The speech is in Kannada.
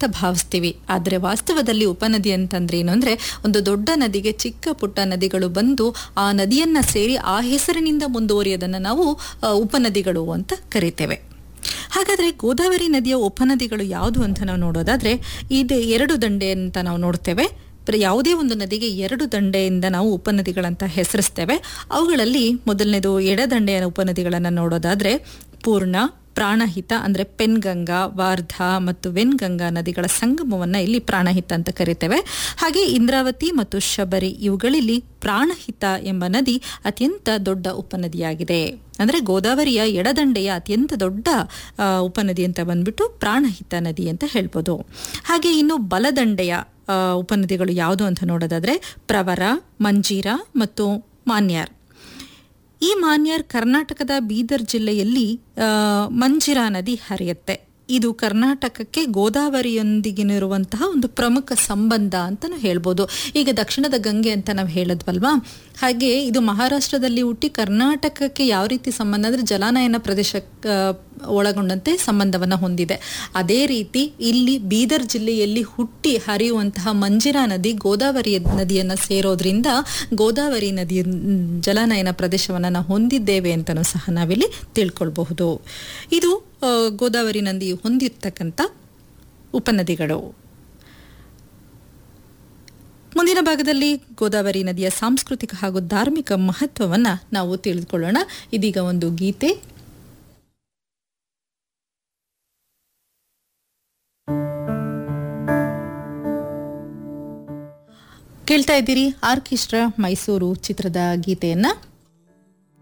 ಅಂತ ಭಾವಿಸ್ತೀವಿ ಆದರೆ ವಾಸ್ತವದಲ್ಲಿ ಉಪನದಿ ಅಂತಂದ್ರೆ ಏನು ಅಂದ್ರೆ ಒಂದು ದೊಡ್ಡ ನದಿಗೆ ಚಿಕ್ಕ ಪುಟ್ಟ ನದಿಗಳು ಬಂದು ಆ ನದಿಯನ್ನ ಸೇರಿ ಆ ಹೆಸರಿನಿಂದ ಮುಂದುವರಿಯೋದನ್ನ ನಾವು ಆ, ಉಪನದಿಗಳು ಅಂತ ಕರಿತೇವೆ ಹಾಗಾದ್ರೆ ಗೋದಾವರಿ ನದಿಯ ಉಪನದಿಗಳು ಯಾವುದು ಅಂತ ನಾವು ನೋಡೋದಾದ್ರೆ ಇದು ಎರಡು ದಂಡೆ ಅಂತ ನಾವು ನೋಡ್ತೇವೆ ಪ್ರ- ಯಾವುದೇ ಒಂದು ನದಿಗೆ ಎರಡು ದಂಡೆಯಿಂದ ನಾವು ಉಪನದಿಗಳಂತ ಹೆಸರಿಸ್ತೇವೆ ಅವುಗಳಲ್ಲಿ ಮೊದಲನೇದು ಎಡದಂಡೆಯ ಉಪನದಿಗಳನ್ನು ನೋಡೋದಾದ್ರೆ ಪೂರ್ಣ ಪ್ರಾಣಹಿತ ಅಂದ್ರೆ ಪೆನ್ಗಂಗಾ ವಾರ್ಧಾ ಮತ್ತು ವೆನ್ಗಂಗಾ ನದಿಗಳ ಸಂಗಮವನ್ನ ಇಲ್ಲಿ ಪ್ರಾಣಹಿತ ಅಂತ ಕರಿತೇವೆ ಹಾಗೆ ಇಂದ್ರಾವತಿ ಮತ್ತು ಶಬರಿ ಇವುಗಳಲ್ಲಿ ಪ್ರಾಣಹಿತ ಎಂಬ ನದಿ ಅತ್ಯಂತ ದೊಡ್ಡ ಉಪನದಿಯಾಗಿದೆ ಅಂದ್ರೆ ಗೋದಾವರಿಯ ಎಡದಂಡೆಯ ಅತ್ಯಂತ ದೊಡ್ಡ ಆ, ಉಪನದಿ ಅಂತ ಬಂದ್ಬಿಟ್ಟು ಪ್ರಾಣಹಿತ ನದಿ ಅಂತ ಹೇಳ್ಬೋದು ಹಾಗೆ ಇನ್ನು ಬಲದಂಡೆಯ ಆ, ಉಪನದಿಗಳು ಯಾವುದು ಅಂತ ನೋಡೋದಾದ್ರೆ ಪ್ರವರ ಮಂಜೀರ ಮತ್ತು ಮಾನ್ಯಾರ್ ಈ ಮಾನ್ಯಾರ್ ಕರ್ನಾಟಕದ ಬೀದರ್ ಜಿಲ್ಲೆಯಲ್ಲಿ ಆ, ಮಂಜಿರಾ ನದಿ ಹರಿಯುತ್ತೆ ಇದು ಕರ್ನಾಟಕಕ್ಕೆ ಗೋದಾವರಿಯೊಂದಿಗಿನಿರುವಂತಹ ಒಂದು ಪ್ರಮುಖ ಸಂಬಂಧ ಅಂತ ನಾವು ಹೇಳ್ಬೋದು ಈಗ ದಕ್ಷಿಣದ ಗಂಗೆ ಅಂತ ನಾವು ಹೇಳದ್ವಲ್ವಾ ಹಾಗೆ ಇದು ಮಹಾರಾಷ್ಟ್ರದಲ್ಲಿ ಹುಟ್ಟಿ ಕರ್ನಾಟಕಕ್ಕೆ ಯಾವ ರೀತಿ ಸಂಬಂಧ ಅಂದ್ರೆ ಜಲಾನಯನ ಪ್ರದೇಶ ಆ, ಒಳಗೊಂಡಂತೆ ಸಂಬಂಧವನ್ನ ಹೊಂದಿದೆ ಅದೇ ರೀತಿ ಇಲ್ಲಿ ಬೀದರ್ ಜಿಲ್ಲೆಯಲ್ಲಿ ಹುಟ್ಟಿ ಹರಿಯುವಂತಹ ಮಂಜಿರಾ ನದಿ ಗೋದಾವರಿ ನದಿಯನ್ನ ಸೇರೋದ್ರಿಂದ ಗೋದಾವರಿ ನದಿಯ ಮ್, ಜಲಾನಯನ ಪ್ರದೇಶವನ್ನ ನಾವು ಹೊಂದಿದ್ದೇವೆ ಅಂತಲೂ ಸಹ ನಾವಿಲ್ಲಿ ತಿಳ್ಕೊಳ್ಬಹುದು ಇದು ಆ, ಗೋದಾವರಿ ನದಿ ಹೊಂದಿರ್ತಕ್ಕಂಥ ಉಪನದಿಗಳು ಮುಂದಿನ ಭಾಗದಲ್ಲಿ ಗೋದಾವರಿ ನದಿಯ ಸಾಂಸ್ಕೃತಿಕ ಹಾಗೂ ಧಾರ್ಮಿಕ ಮಹತ್ವವನ್ನ ನಾವು ತಿಳಿದುಕೊಳ್ಳೋಣ ಇದೀಗ ಒಂದು ಗೀತೆ ಕೇಳ್ತಾ ಇದ್ದೀರಿ ಆರ್ಕೆಸ್ಟ್ರಾ ಮೈಸೂರು ಚಿತ್ರದ ಗೀತೆಯನ್ನ